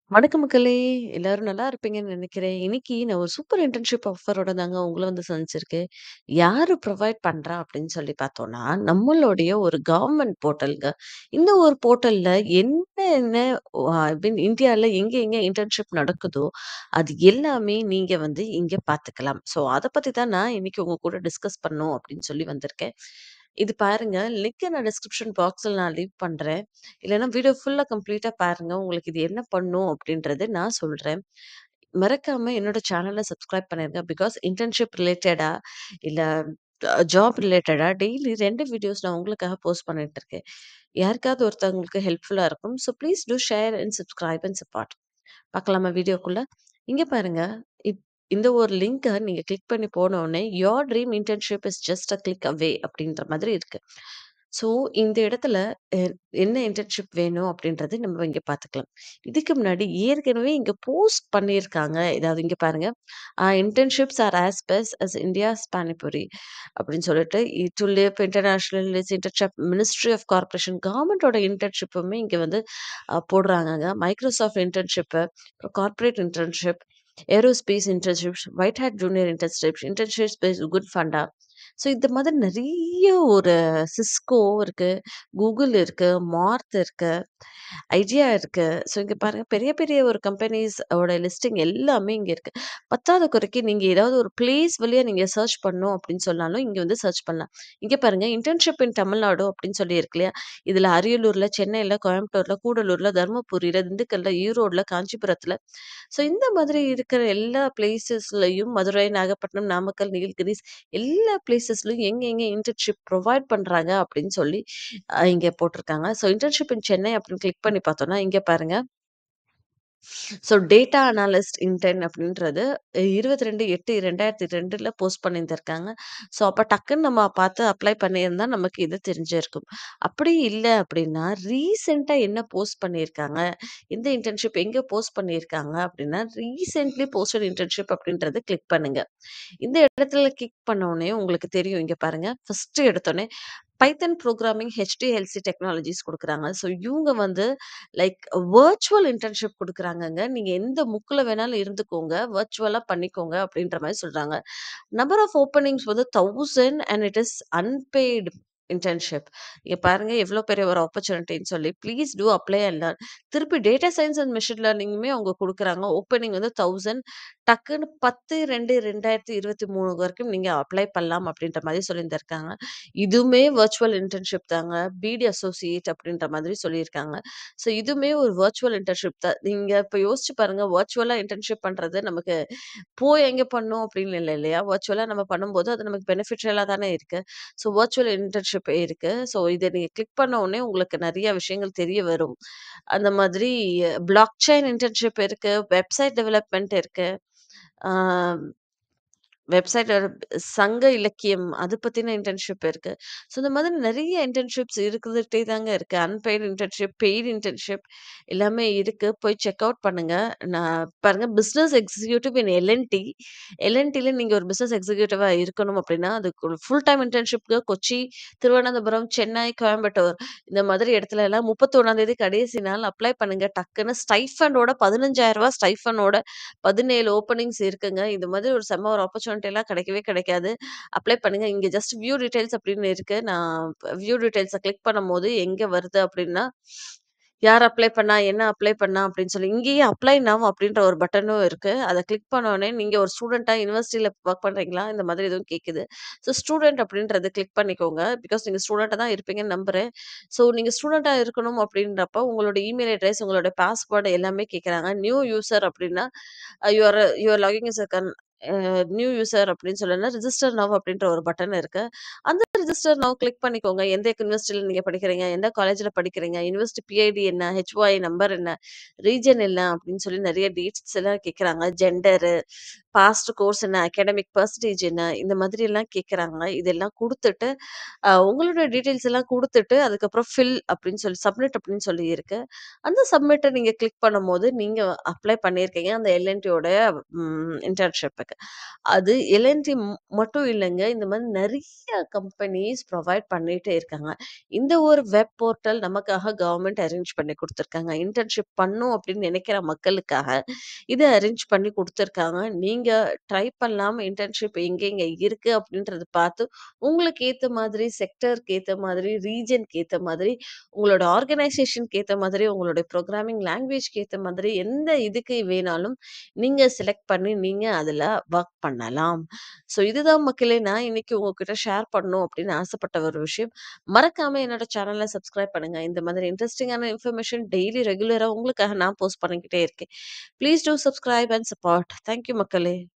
வணக்கம் மக்களே! எல்லாரும் நல்லா இருப்பீங்கன்னு நெனைக்கிறேன். இன்னைக்கு நான் ஒரு சூப்பர் இன்டர்ன்ஷிப் ஆஃபரோட தாங்க உங்கள வந்து சந்திச்சிருக்கேன். யாரு ப்ரொவைட் பண்றா அப்படின்னு சொல்லி பார்த்தோம்னா, நம்மளுடைய ஒரு கவர்ன்மெண்ட் போர்ட்டல்ங்க. இந்த ஒரு போர்ட்டல்ல என்னென்ன ஐ மீன் இந்தியால எங்க எங்க இன்டர்ன்ஷிப் நடக்குதோ, அது எல்லாமே நீங்க வந்து இங்க பார்த்துக்கலாம். ஸோ அத பத்தி தான் நான் இன்னைக்கு உங்க கூட டிஸ்கஸ் பண்ணணும் அப்படின்னு சொல்லி வந்திருக்கேன். இது பாருங்க, லிங்க்க நான் டிஸ்கிரிப்ஷன் பாக்ஸ்ல நான் லீவ் பண்றேன். இல்லன்னா வீடியோ ஃபுல்லா கம்ப்ளீட்டா பாருங்க. உங்களுக்கு இது என்ன பண்ணும் அப்படின்றது நான் சொல்றேன். மறக்காம என்னோட சேனல சப்ஸ்கிரைப் பண்ணிருங்க. பிகாஸ் இன்டர்ன்ஷிப் ரிலேட்டடா இல்ல அ ஜாப் ரிலேட்டடா டெய்லி 2 வீடியோஸ் நான் உங்களுக்காக போஸ்ட் பண்ணிட்டு இருக்கேன். யாருக்காவது ஒருத்தவங்களுக்கு ஹெல்ப்ஃபுல்லா இருக்கும். So please do share and subscribe and support. பார்க்கலாமா வீடியோக்குள்ள? இங்க பாருங்க. இப் இந்த ஒரு லிங்க்க நீங்க கிளிக் பண்ணி போன உடனே, "your dream internship is just a click away" அப்படின்ற மாதிரி இருக்கு. ஸோ இந்த இடத்துல எ என்ன இன்டர்ன்ஷிப் வேணும் அப்படின்றது நம்ம இங்க பார்த்துக்கலாம். இதுக்கு முன்னாடி ஏற்கனவே இங்க போஸ்ட் பண்ணியிருக்காங்க. ஏதாவது இங்க பாருங்க. அ "internships are as best as India's panipuri" அப்படின்னு சொல்லிட்டு, "to live international is internship ministry of corporation" கவர்ன்மென்ட்டோட இன்டர்ன்ஷிப்புமே இங்க வந்து அ போடுறாங்கங்க. மைக்ரோசாஃப்ட் இன்டர்ன்ஷிப்பு, அப்புறம் corporate internship, aerospace internships, white hat junior internship, internships with good ஃபண்டா. ஸோ இந்த மாதிரி நெறைய ஒரு சிஸ்கோ இருக்கு, கூகுள் இருக்கு, மார்த் இருக்கு, ஐடியா இருக்கு. ஸோ இங்க பாருங்க பெரிய பெரிய ஒரு கம்பெனிஸ் ஓட லிஸ்டிங் எல்லாமே இங்க இருக்கு. பத்தாத குறைக்கு நீங்க ஏதாவது ஒரு பிளேஸ் வழியா நீங்க சர்ச் பண்ணணும் அப்படின்னு சொன்னாலும், இங்க வந்து சர்ச் பண்ணலாம். இங்க பாருங்க இன்டர்ன்ஷிப் இன் தமிழ்நாடு அப்படின்னு சொல்லி இருக்கு இல்லையா? இதுல அரியலூர்ல, சென்னையில, கோயம்புத்தூர்ல, கூடலூர்ல, தர்மபுரியில, திண்டுக்கல்ல, ஈரோடுல, காஞ்சிபுரத்துல ஸோ இந்த மாதிரி இருக்கிற எல்லா பிளேஸஸ்லயும் மதுரை, நாகப்பட்டினம், நாமக்கல், நீலகிரிஸ் எல்லா பிளேஸஸ்லயும் எங்க எங்க இன்டர்ன்ஷிப் ப்ரொவைட் பண்றாங்க அப்படின்னு சொல்லி அ இங்க போட்டிருக்காங்க. ஸோ இன்டர்ன்ஷிப் இன் சென்னை அப்படின்னு கிளிக் பண்ணி பார்த்தோம்னா, இங்க பாருங்க. ஸோ டேட்டா அனாலிஸ்ட் இன்டர்ன் அப்படின்றது 22/8/2002ல போஸ்ட் பண்ணியிருந்திருக்காங்க. ஸோ அப்ப டக்குன்னு நம்ம பார்த்து அப்ளை பண்ணியிருந்தா நமக்கு இது தெரிஞ்சிருக்கும். அப்படி இல்ல அப்படின்னா, ரீசென்ட்டா என்ன போஸ்ட் பண்ணியிருக்காங்க, எந்த இன்டர்ன்ஷிப் எங்க போஸ்ட் பண்ணியிருக்காங்க அப்படின்னா, ரீசென்ட்லி போஸ்டட் இன்டர்ன்ஷிப் அப்படின்றத கிளிக் பண்ணுங்க. இந்த இடத்துல கிளிக் பண்ண உடனே உங்களுக்கு தெரியும். இங்க பாருங்க. ஃபர்ஸ்ட்டு எடுத்தோனே பைத்தன் புரோகிராமிங் HDLC டெக்னாலஜிஸ் குடுக்குறாங்க. ஸோ இவங்க வந்து லைக் வர்ச்சுவல் இன்டர்ன்ஷிப் குடுக்குறாங்கங்க. நீங்க எந்த முக்குல வேணாலும் இருந்துக்கோங்க. வர்ச்சுவலா பண்ணிக்கோங்க அப்படின்ற மாரி சொல்றாங்க. நம்பர் ஆஃப் ஓப்பனிங்ஸ் வந்து 1000 and it is unpaid internship. இங்க பாருங்க எவ்வளோ பெரிய ஒரு ஆப்பர்ச்சுனிட்டின்னு சொல்லி. Please do apply and learn. திருப்பி டேட்டா சயன்ஸ் அண்ட் மெஷின் லேர்னிங்குமே அவங்க குடுக்குறாங்க. ஓப்பனிங் வந்து 1000 டக்குன்னு 10/2/2023 வரைக்கும் நீங்க அப்ளை பண்ணலாம் அப்படின்ற மாரி சொல்லியிருந்திருக்காங்க. இதுவுமே வர்ச்சுவல் இன்டர்ன்ஷிப் தாங்க. பிடி அசோசியேட் அப்படின்ற மாதிரி சொல்லியிருக்காங்க. ஸோ இதுவுமே ஒரு வர்ச்சுவல் இன்டர்ன்ஷிப் தான். நீங்க இப்ப யோசிச்சு பாருங்க. வர்ச்சுவலா இன்டர்ன்ஷிப் பண்றது நமக்கு போய் எங்க பண்ணணும் அப்படின்னு இல்ல இல்லையா? வர்ச்சுவலா நம்ம பண்ணும்போது அது நமக்கு பெனிஃபிஷியலா தானே இருக்கு. ஸோ வர்ச்சுவல் இன்டர்ன்ஷிப் இருக்கு. ஸோ இத நீங்க கிளிக் பண்ண உடனே உங்களுக்கு நெறைய விஷயங்கள் தெரிய வரும். அந்த மாதிரி பிளாக் செயின் இன்டர்ன்ஷிப் இருக்கு. வெப்சைட் டெவலப்மென்ட் இருக்கு. ஆ வெப்சைட் டெவலப் சங்க இலக்கியம் அது பத்தின இன்டர்ன்ஷிப் இருக்கு. ஸோ இந்த மாதிரி நெறைய இன்டர்ன்ஷிப்ஸ் இருந்துட்டே தாங்க இருக்கு. அன்பெய்ட் இன்டர்ன்ஷிப், பெய்ட் இன்டர்ன்ஷிப் எல்லாமே இருக்கு. போய் செக் அவுட் பண்ணுங்க. நான் பாருங்க பிசினஸ் எக்ஸிக்யூட்டிவ் இன் எல்&டி. எல்&டில நீங்க ஒரு பிசினஸ் எக்ஸிக்யூட்டிவா இருக்கணும் அப்படின்னா, அதுக்கு ஒரு ஃபுல் டைம் இன்டர்ன்ஷிப்க்கு கொச்சி, திருவனந்தபுரம், சென்னை, கோயம்புத்தூர் இந்த மாதிரி இடத்துல எல்லாம் 31ஆம் தேதி கடைசி நாள் அப்ளை பண்ணுங்க. டக்குன்னு ஸ்டைஃபண்டோட ரூ. 15,000 ஸ்டைஃபனோட 17 ஓப்பனிங்ஸ் இருக்குங்க. இந்த மாதிரி ஒரு செம்ம ஒரு ஆப்பர்ச்சுனிட்டிலாம் கிடைக்கவே கிடைக்காது. அப்ளை பண்ணுங்க. இங்க ஜஸ்ட் வியூ டீட்டெயில்ஸ் அப்படின்னு இருக்கு. நான் வியூ டீட்டெயில்ஸ கிளிக் பண்ணும்போது எங்க வருது அப்படின்னா, யார் அப்ளை பண்ணா, என்ன அப்ளை பண்ணா அப்படின்னு சொல்லி இங்கேயே அப்ளை நவ் அப்படின்ற ஒரு பட்டனும் இருக்கு. அத கிளிக் பண்ண உடனே நீங்க ஒரு ஸ்டூடெண்ட்டா யுனிவர்சிட்டில ஒர்க் பண்றீங்களா? இந்த மாதிரி எதுவும் கேட்குது. ஸோ ஸ்டூடெண்ட் அப்படின்றத கிளிக் பண்ணிக்கோங்க. பிகாஸ் நீங்க ஸ்டூடெண்ட்டா தான் இருப்பீங்கன்னு நம்புறேன். ஸோ நீங்க ஸ்டூடெண்ட்டா இருக்கணும் அப்படின்றப்போ உங்களோட இமெயில் அட்ரஸ், உங்களோட பாஸ்வேர்ட் எல்லாமே கேட்குறாங்க. நியூ யூசர் அப்படின்னா, you are you are logging as a gun a new user அப்படின்னு சொல்லனா ரிஜிஸ்டர் நவ் அப்படின்ற ஒரு பட்டன் இருக்கு. அந்த ரிஜிஸ்டர் நவ் கிளிக் பண்ணிக்கோங்க. எந்த யூனிவர்சிட்டில நீங்க படிக்கிறீங்க? எந்த காலேஜ்ல படிக்கிறீங்க? யூனிவர்சிட்டி பிஐடி என்ன? ஹெச்ஒய் நம்பர் என்ன? ரீஜன் என்ன? அப்படின்னு சொல்லி நெறைய டீட்ஸ் எல்லாம் கேட்குறாங்க. ஜெண்டரு, பாஸ்ட் கோர்ஸ் என்ன? அகாடமிக் பெர்சன்டேஜ் என்ன? இந்த மாதிரி எல்லாம் கேட்குறாங்க. இதெல்லாம் குடுத்துட்டு, அ உங்களோட டீட்டெயில்ஸ் எல்லாம் குடுத்துட்டு, அதுக்கப்புறம் ஃபில் அப்படின்னு சொல்லி சப்மிட் அப்படின்னு சொல்லி இருக்கு. அந்த சப்மிட்ட நீங்க கிளிக் பண்ணும்போது, நீங்க அப்ளை பண்ணியிருக்கீங்க அந்த எல்&டியோட ம் இன்டர்ன்ஷிப்க்கு. இருக்கு. அது எல்&டி ம் மட்டும் இல்லங்க. இந்த மாரி நெறைய கம்பெனிஸ் ப்ரொவைட் பண்ணிட்டே இருக்காங்க. இந்த ஒரு வெப் போர்ட்டல் நமக்காக கவர்மெண்ட் அரேஞ்ச் பண்ணி குடுத்துருக்காங்க. இன்டர்ன்ஷிப் பண்ணும் அப்படின்னு நெனைக்கிற மக்களுக்காக இத அரேஞ்ச் பண்ணி குடுத்துருக்காங்க. நீங்க ட்ரை பண்ணலாம். இன்டர்ன்ஷிப் எங்கெங்க இருக்கு அப்படின்றத பார்த்து, உங்களுக்கு ஏத்த மாதிரி, செக்டார்க்கு ஏத்த மாதிரி, ரீஜியன்க்கு ஏத்த மாதிரி, உங்களோட ஆர்கனைசேஷன்க்கு ஏத்த மாதிரி, உங்களுடைய புரோகிராமிங் லாங்குவேஜ்க்கு ஏத்த மாதிரி எந்த இதுக்கு வேணாலும் நீங்க செலக்ட் பண்ணி நீங்க அதுல வொர்க் பண்ணலாம். ஸோ இதுதான் மக்களே நான் இன்னைக்கு உங்ககிட்ட ஷேர் பண்ணணும் அப்படின்னு ஆசைப்பட்ட ஒரு விஷயம். மறக்காம என்னோட சேனல சப்ஸ்கிரைப் பண்ணுங்க. இந்த மாதிரி இன்ட்ரஸ்டிங்கான இன்ஃபர்மேஷன் டெய்லி ரெகுலரா உங்களுக்காக நான் போஸ்ட் பண்ணிக்கிட்டே இருக்கேன். Please do subscribe and support. Thank you மக்களே.